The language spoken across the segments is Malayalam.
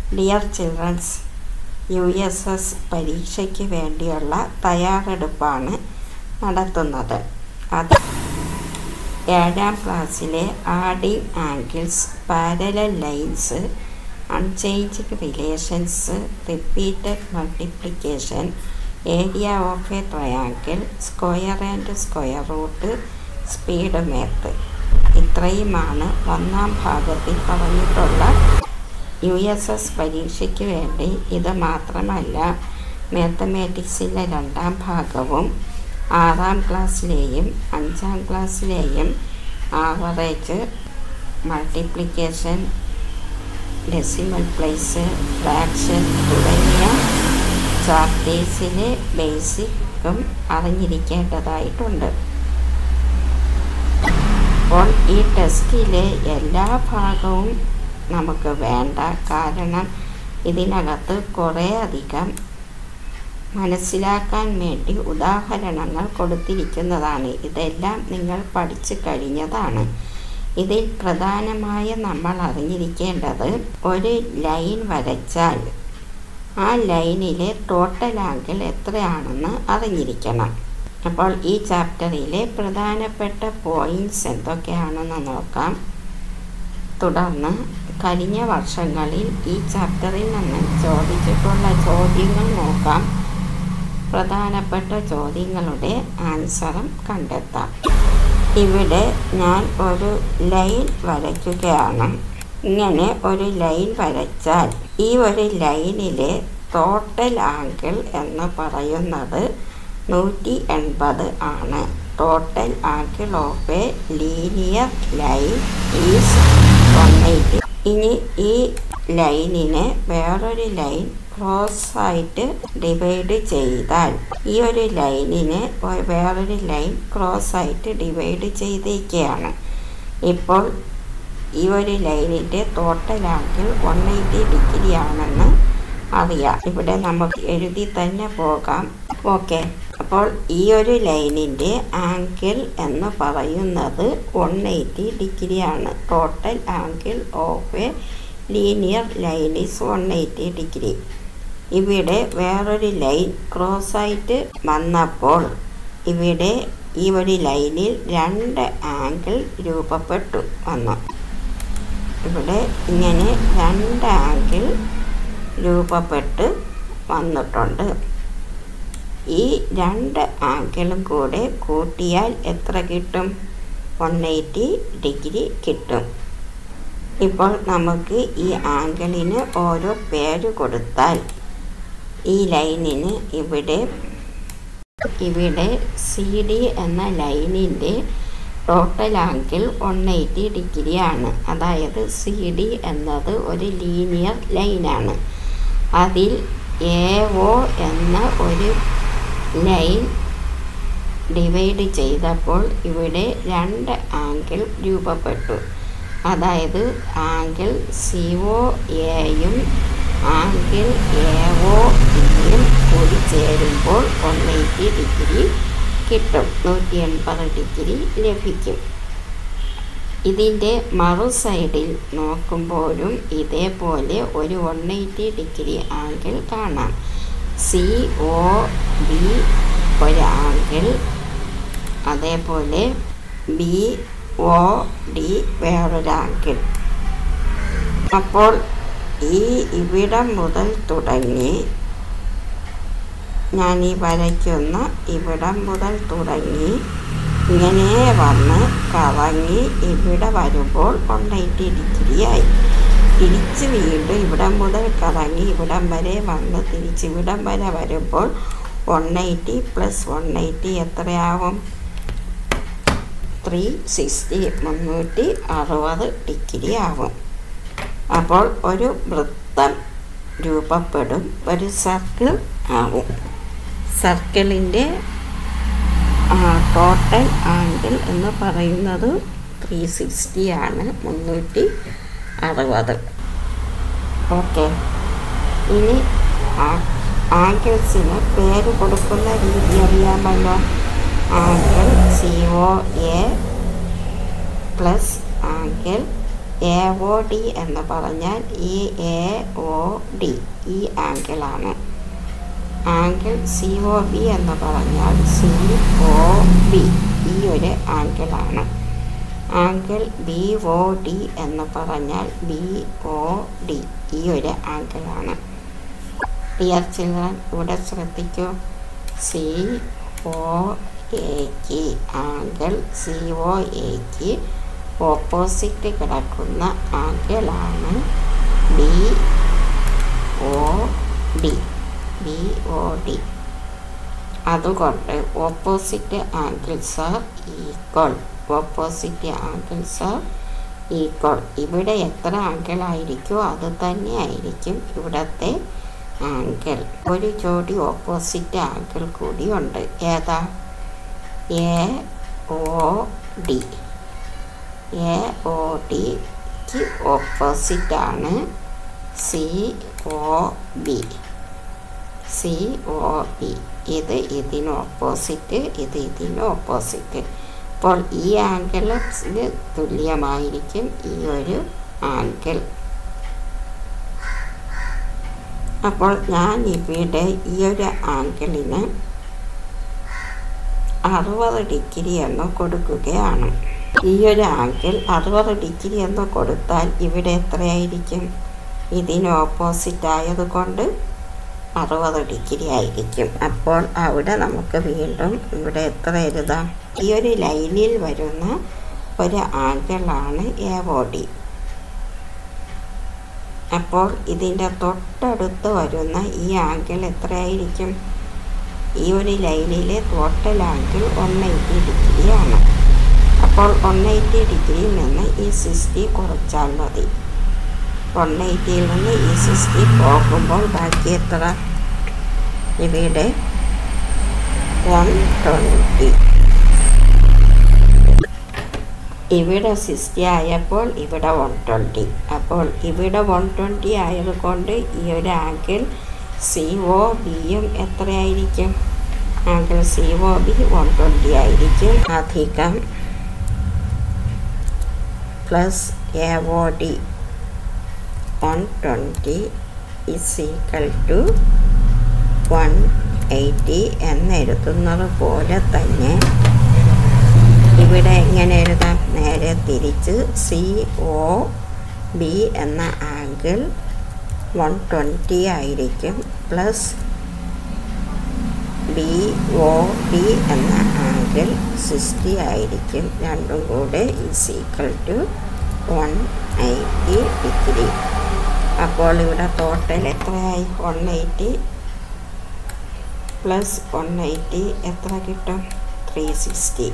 Dear childrens U S S പരീക്ഷയ്ക്ക് വേണ്ടിയുള്ള തയ്യാറെടുപ്പാണ് നടത്തുന്നത് അത് ഏഴാം ക്ലാസ്സിലെ adding angles parallel lines unchanged relations repeated multiplication area of a triangle square and square root speed math ഇത്രയുമാണ് ഒന്നാം ഭാഗത്തിൽ പറഞ്ഞിട്ടുള്ള യു എസ് എസ് പരീക്ഷയ്ക്ക് വേണ്ടി ഇത് മാത്രമല്ല മാത്തമാറ്റിക്സിലെ രണ്ടാം ഭാഗവും ആറാം ക്ലാസ്സിലെയും അഞ്ചാം ക്ലാസ്സിലെയും average multiplication decimal place fraction തുടങ്ങിയ ചാപ്റ്റേഴ്സിലെ ബേസിക്കും അറിഞ്ഞിരിക്കേണ്ടതായിട്ടുണ്ട് അപ്പോൾ ഈ ടെസ്റ്റിലെ എല്ലാ ഭാഗവും നമുക്ക് വേണ്ട കാരണം ഇതിനകത്ത് കുറേ അധികം മനസ്സിലാക്കാൻ വേണ്ടി ഉദാഹരണങ്ങൾ കൊടുത്തിരിക്കുന്നതാണ് ഇതെല്ലാം നിങ്ങൾ പഠിച്ചു കഴിഞ്ഞതാണ് ഇതിൽ പ്രധാനമായ നമ്മൾ അറിഞ്ഞിരിക്കേണ്ടത് ഒരു ലൈൻ വരച്ചാൽ ആ ലൈനിലെ ടോട്ടൽ ആംഗിൾ എത്രയാണെന്ന് അറിഞ്ഞിരിക്കണം അപ്പോൾ ഈ ചാപ്റ്ററിലെ പ്രധാനപ്പെട്ട പോയിൻറ്റ്സ് എന്തൊക്കെയാണെന്ന് നോക്കാം തുടർന്ന് കഴിഞ്ഞ വർഷങ്ങളിൽ ഈ ചാപ്റ്ററിൽ നിന്ന് ചോദിച്ചിട്ടുള്ള ചോദ്യങ്ങൾ നോക്കാം പ്രധാനപ്പെട്ട ചോദ്യങ്ങളുടെ ആൻസറും കണ്ടെത്താം ഇവിടെ ഞാൻ ഒരു ലൈൻ വരയ്ക്കുകയാണ് ഇങ്ങനെ ഒരു ലൈൻ വരച്ചാൽ ഈ ഒരു ലൈനിലെ ടോട്ടൽ ആംഗിൾ എന്ന് പറയുന്നത് നൂറ്റി എൺപത് ആണ് total angle of a linear line is one eighty ഇനി ഈ ലൈനിനെ വേറൊരു ലൈൻ ക്രോസ് ആയിട്ട് ഡിവൈഡ് ചെയ്താൽ ഈ ഒരു ലൈനിനെ വേറൊരു ലൈൻ ക്രോസ് ആയിട്ട് ഡിവൈഡ് ചെയ്തേക്കുകയാണ് ഇപ്പോൾ ഈ ഒരു ലൈനിൻ്റെ total angle one eighty degree ആണെന്ന് അറിയാം ഇവിടെ നമുക്ക് എഴുതി തന്നെ പോകാം ഓക്കെ അപ്പോൾ ഈ ഒരു ലൈനിൻ്റെ ആംഗിൾ എന്ന് പറയുന്നത് വൺ എയ്റ്റി ഡിഗ്രി ആണ് total angle of a linear line is one eighty degree ഇവിടെ വേറൊരു ലൈൻ ക്രോസ് ആയിട്ട് വന്നപ്പോൾ ഇവിടെ ഈ ഒരു ലൈനിൽ രണ്ട് ആംഗിൾ രൂപപ്പെട്ടു വന്നു ഇവിടെ ഇങ്ങനെ രണ്ട് ആംഗിൾ രൂപപ്പെട്ട് വന്നിട്ടുണ്ട് ഈ രണ്ട് ആംഗിളും കൂടെ കൂട്ടിയാൽ എത്ര കിട്ടും വൺ എയ്റ്റി ഡിഗ്രി കിട്ടും ഇപ്പോൾ നമുക്ക് ഈ ആംഗിളിന് ഓരോ പേര് കൊടുത്താൽ ഈ ലൈനിന് ഇവിടെ ഇവിടെ സി ഡി എന്ന ലൈനിൻ്റെ total angle one eighty degree ആണ് അതായത് സി ഡി എന്നത് ഒരു ലീനിയർ ലൈനാണ് അതിൽ എ ഒ എന്ന ഒരു ലൈൻ ഡിവൈഡ് ചെയ്തപ്പോൾ ഇവിടെ രണ്ട് ആംഗിൾ രൂപപ്പെട്ടു അതായത് ആംഗിൾ സി ഒ എയും ആംഗിൾ എ ഒ ഡിയും കൂടി ചേരുമ്പോൾ വൺ എയ്റ്റി ഡിഗ്രി കിട്ടും നൂറ്റി എൺപത് ഡിഗ്രി ലഭിക്കും ഇതിൻ്റെ മറു സൈഡിൽ നോക്കുമ്പോഴും ഇതേപോലെ ഒരു വൺ എയ്റ്റി ഡിഗ്രി ആംഗിൾ കാണാം സി ഒ ബി ഒരു ആംഗിൾ അതേപോലെ ബി ഒ ഡി വേറൊരു ആംഗിൾ അപ്പോൾ ഈ ഇവിടം മുതൽ തുടങ്ങി ഞാൻ ഈ വരയ്ക്കുന്ന ഇവിടം മുതൽ തുടങ്ങി ഇങ്ങനെ വന്ന് കറങ്ങി ഇവിടെ വരുമ്പോൾ വൺ എയ്റ്റി ഡിഗ്രി ആയി തിരിച്ച് വീണ്ടും ഇവിടം മുതൽ കറങ്ങി ഇവിടം വരെ വന്ന് തിരിച്ച് ഇവിടം വരെ വരുമ്പോൾ one eighty plus one eighty എത്രയാവും ത്രീ സിക്സ്റ്റി മുന്നൂറ്റി അറുപത് ഡിഗ്രി ആവും അപ്പോൾ ഒരു വൃത്തം രൂപപ്പെടും ഒരു സർക്കിൾ ആവും സർക്കിളിൻ്റെ ടോട്ടൽ ആംഗിൾ എന്ന് പറയുന്നത് ത്രീ സിക്സ്റ്റി ആണ് മുന്നൂറ്റി അറുപത് ഓക്കെ ഇനി ആംഗിൾസിന് പേര് കൊടുക്കുന്ന രീതി അറിയാമല്ലോ angle C O A plus angle A O D എന്ന് പറഞ്ഞാൽ ഈ എ ഒ ഡി ഈ ആംഗിളാണ് ആംഗിൾ സി ഒ ബി എന്ന് പറഞ്ഞാൽ സി ഒ ബി ഈ ഒരു ആംഗിളാണ് ആംഗിൾ ബി ഒ ഡി എന്ന് പറഞ്ഞാൽ ബി ഒ ഡി ഈ ഒരു ആംഗിളാണ് ഡിയർ ചിൽഡ്രൻ ഇവിടെ ശ്രദ്ധിക്കൂ സി ഒ എക്ക് ആംഗിൾ സി ഒ എക്ക് ഓപ്പോസിറ്റ് കിടക്കുന്ന ആംഗിളാണ് B O D B O D അതുകൊണ്ട് opposite angles are equal opposite angles are equal ഇവിടെ എത്ര ആംഗിൾ ആയിരിക്കുമോ അത് തന്നെ ആയിരിക്കും ഇവിടത്തെ ആംഗിൾ ഒരു ജോഡി ഓപ്പോസിറ്റ് ആംഗിൾ കൂടി ഉണ്ട് ഏതാ A O D A O ഡിക്ക് ഓപ്പോസിറ്റാണ് C O B C O B ഇത് ഇതിന് ഓപ്പോസിറ്റ് ഇത് ഇതിന് ഓപ്പോസിറ്റ് അപ്പോൾ ഈ ആംഗിളിന് തുല്യമായിരിക്കും ഈ ഒരു ആംഗിൾ അപ്പോൾ ഞാൻ ഇവിടെ ഈ ഒരു ആംഗിളിന് അറുപത് ഡിഗ്രി എന്ന് കൊടുക്കുകയാണ് ഈ ഒരു ആംഗിൾ അറുപത് ഡിഗ്രി എന്ന് കൊടുത്താൽ ഇവിടെ എത്രയായിരിക്കും ഇതിന് ഓപ്പോസിറ്റ് ആയതുകൊണ്ട് അറുപത് ഡിഗ്രി ആയിരിക്കും അപ്പോൾ അവിടെ നമുക്ക് വീണ്ടും ഇവിടെ എത്ര എഴുതാം ഈ ഒരു ലൈനിൽ വരുന്ന ഒരു ആംഗിളാണ് എ ഒ ഡി അപ്പോൾ ഇതിൻ്റെ തൊട്ടടുത്ത് വരുന്ന ഈ ആംഗിൾ എത്രയായിരിക്കും ഈ ഒരു ലൈനിലെ ടോട്ടൽ ആംഗിൾ വൺ എയ്റ്റി ഡിഗ്രിയാണ് അപ്പോൾ വൺ എയ്റ്റി ഡിഗ്രിയിൽ നിന്ന് ഈ സിക്സ്റ്റി കുറച്ചാൽ മതി വൺ എയ്റ്റിയിൽ നിന്ന് ഈ സിക്സ്റ്റി പോകുമ്പോൾ ബാക്കി എത്ര ഇവിടെ വൺ ട്വൻറ്റി ഇവിടെ സിക്സ്റ്റി ആയപ്പോൾ ഇവിടെ വൺ ട്വൻറ്റി അപ്പോൾ ഇവിടെ വൺ ട്വൻറ്റി ആയതുകൊണ്ട് ഈ ഒരു ആംഗിൾ സി ഒ ബിയും എത്രയായിരിക്കും angle C O B one twenty ആയിരിക്കും അധികം plus A O D one twenty is equal to one eighty എന്നെഴുതുന്നത് പോലെ തന്നെ ഇവിടെ എങ്ങനെ എഴുതാം നേരെ തിരിച്ച് സി ഒ ബി എന്ന ആംഗിൾ വൺ ട്വൻറ്റി ആയിരിക്കും പ്ലസ് ബി ഒ ഡി എന്ന ആംഗിൾ സിക്സ്റ്റി ആയിരിക്കും രണ്ടും കൂടെ is equal to one eighty degree അപ്പോൾ ഇവിടെ ടോട്ടൽ എത്രയായി one eighty plus one eighty എത്ര കിട്ടും ത്രീ സിക്സ്റ്റി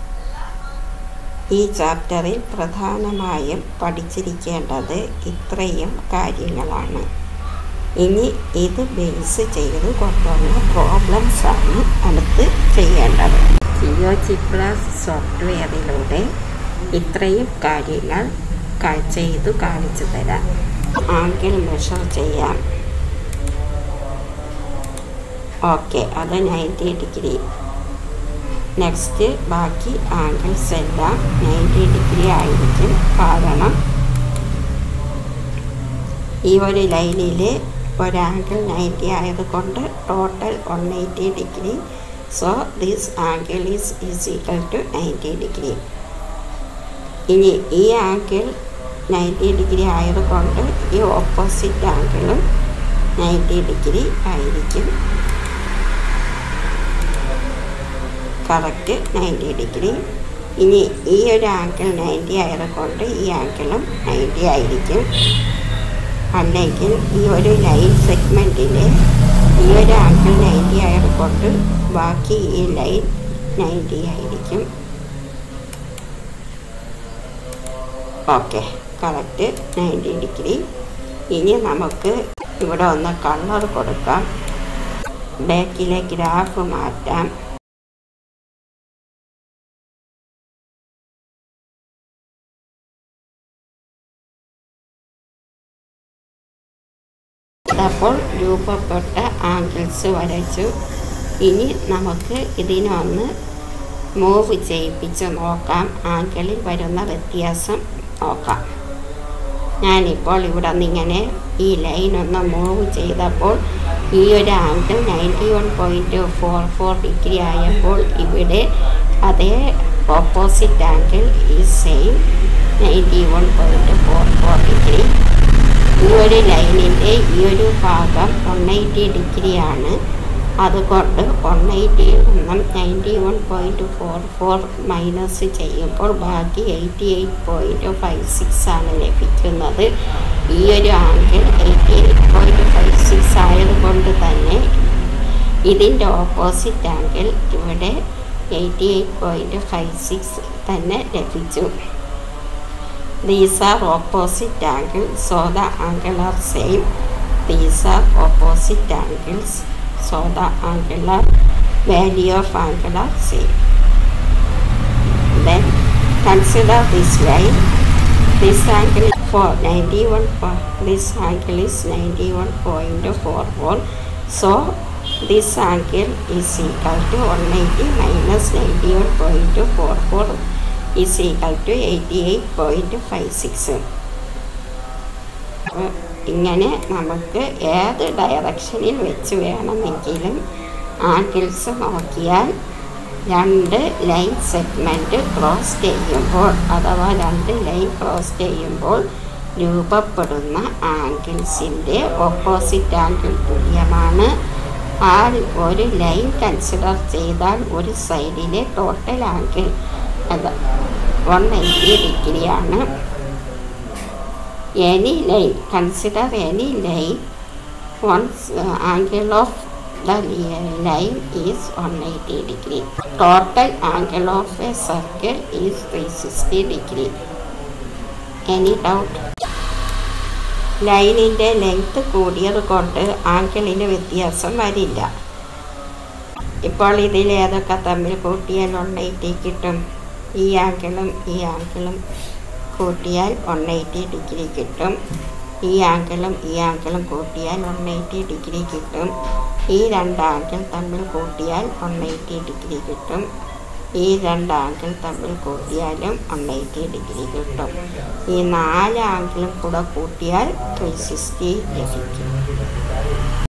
ഈ ചാപ്റ്ററിൽ പ്രധാനമായും പഠിച്ചിരിക്കേണ്ടത് ഇത്രയും കാര്യങ്ങളാണ് ഇനി ഇത് ബേസ് ചെയ്ത് കൊണ്ടുവന്ന പ്രോബ്ലംസ് ആണ് അടുത്ത് ചെയ്യേണ്ടത് ജിയോ ചിപ്ലസ് സോഫ്റ്റ്വെയറിലൂടെ ഇത്രയും കാര്യങ്ങൾ ചെയ്തു കാണിച്ചു തരാം ആംഗിൾ മെഷർ ചെയ്യാം ഓക്കെ അത് നയൻറ്റി ഡിഗ്രി നെക്സ്റ്റ് ബാക്കി ആംഗിൾസ് എല്ലാം നയൻറ്റി ഡിഗ്രി ആയിരിക്കും കാരണം ഈ ഒരു ലൈനിൽ ഒരു ആംഗിൾ നയൻറ്റി ആയതുകൊണ്ട് total one eighty degree so this angle is is equal to ninety degree ഇനി ഈ ആംഗിൾ നയൻറ്റി ഡിഗ്രി ആയതുകൊണ്ട് ഈ ഓപ്പോസിറ്റ് ആംഗിളും നയൻറ്റി ഡിഗ്രി ആയിരിക്കും കറക്റ്റ് നയൻറ്റി ഡിഗ്രി ഇനി ഈ ഒരു ആംഗിൾ നയൻറ്റി ആയതുകൊണ്ട് ഈ ആംഗിളും നയൻറ്റി ആയിരിക്കും അല്ലെങ്കിൽ ഈ ഒരു ലൈൻ സെഗ്മെൻറ്റിലെ ഈ ഒരു ആംഗിൾ നയൻറ്റി ആയതുകൊണ്ട് ബാക്കി ഈ ലൈൻ നയൻറ്റി ആയിരിക്കും ഓക്കെ കറക്റ്റ് നയൻറ്റി ഡിഗ്രി ഇനി നമുക്ക് ഇവിടെ ഒന്ന് കളർ കൊടുക്കാം ബാക്കിലെ ഗ്രാഫ് മാറ്റാം അപ്പോൾ രൂപപ്പെട്ട ആംഗിൾസ് വരച്ചു ഇനി നമുക്ക് ഇതിനൊന്ന് മൂവ് ചെയ്യിപ്പിച്ച് നോക്കാം ആംഗിളിൽ വരുന്ന വ്യത്യാസം നോക്കാം ഞാനിപ്പോൾ ഇവിടെ നിന്ന് ഇങ്ങനെ ഈ ലൈൻ ഒന്ന് മൂവ് ചെയ്തപ്പോൾ ഈ ഒരു angle ninety one point four four degree ആയപ്പോൾ ഇവിടെ അതേ ഓപ്പോസിറ്റ് ആംഗിൾ ഈ same ninety one point four four degree ഈ ഒരു ലൈനിൻ്റെ ഈ ഒരു ഭാഗം വൺ എയ്റ്റി ഡിഗ്രിയാണ് അതുകൊണ്ട് വൺ എയ്റ്റിയിൽ നിന്നും ninety one point four four minus ചെയ്യുമ്പോൾ ബാക്കി eighty eight point five six ആണ് ലഭിക്കുന്നത് ഈ ഒരു angle eighty eight point five six ആയതുകൊണ്ട് തന്നെ ഇതിൻ്റെ ഓപ്പോസിറ്റ് ആംഗിൾ ഇവിടെ eighty eight point five six തന്നെ ലഭിച്ചു These are opposite angles, so the angle are same. These are opposite angles, so the angular value of angle are same. Then consider this line. This angle for 91. po- This angle is 91.44. So this angle is equal to 180 minus 91.44 is equal to 88.56. അപ്പോൾ ഇങ്ങനെ നമുക്ക് ഏത് ഡയറക്ഷനിൽ വെച്ച് വേണമെങ്കിലും ആംഗിൾസ് നോക്കിയാൽ രണ്ട് ലൈൻ സെഗ്മെൻറ്റ് ക്രോസ് ചെയ്യുമ്പോൾ അഥവാ രണ്ട് ലൈൻ ക്രോസ് ചെയ്യുമ്പോൾ രൂപപ്പെടുന്ന ആംഗിൾസിൻ്റെ ഓപ്പോസിറ്റ് ആംഗിൾ തുല്യമാണ് ആ ഒരു ലൈൻ കൺസിഡർ ചെയ്താൽ ഒരു സൈഡിലെ ടോട്ടൽ ആംഗിൾ അത് വൺ എയ്റ്റി ഡിഗ്രിയാണ് any line consider any line once angle of the line is one eighty degree total angle of a circle is three sixty degree any doubt ലൈനിൻ്റെ ലെങ്ത് കൂടിയത് കൊണ്ട് ആംഗിളിന് വ്യത്യാസം വരില്ല ഇപ്പോൾ ഇതിൽ ഏതൊക്കെ തമ്മിൽ കൂട്ടിയാൽ വൺ എയ്റ്റി കിട്ടും ഈ ആംഗിളും ഈ ആംഗിളും കൂട്ടിയാൽ വൺ എയ്റ്റി ഡിഗ്രി കിട്ടും ഈ ആംഗിളും ഈ ആംഗിളും കൂട്ടിയാൽ വൺ എയ്റ്റി ഡിഗ്രി കിട്ടും ഈ രണ്ട് ആംഗിൾ തമ്മിൽ കൂട്ടിയാൽ വൺ എയ്റ്റി ഡിഗ്രി കിട്ടും ഈ രണ്ട് ആംഗിൾ തമ്മിൽ കൂട്ടിയാലും വൺ എയ്റ്റി ഡിഗ്രി കിട്ടും ഈ നാല് ആംഗിളും കൂടെ കൂട്ടിയാൽ ത്രീ സിക്സ്റ്റി ലഭിക്കും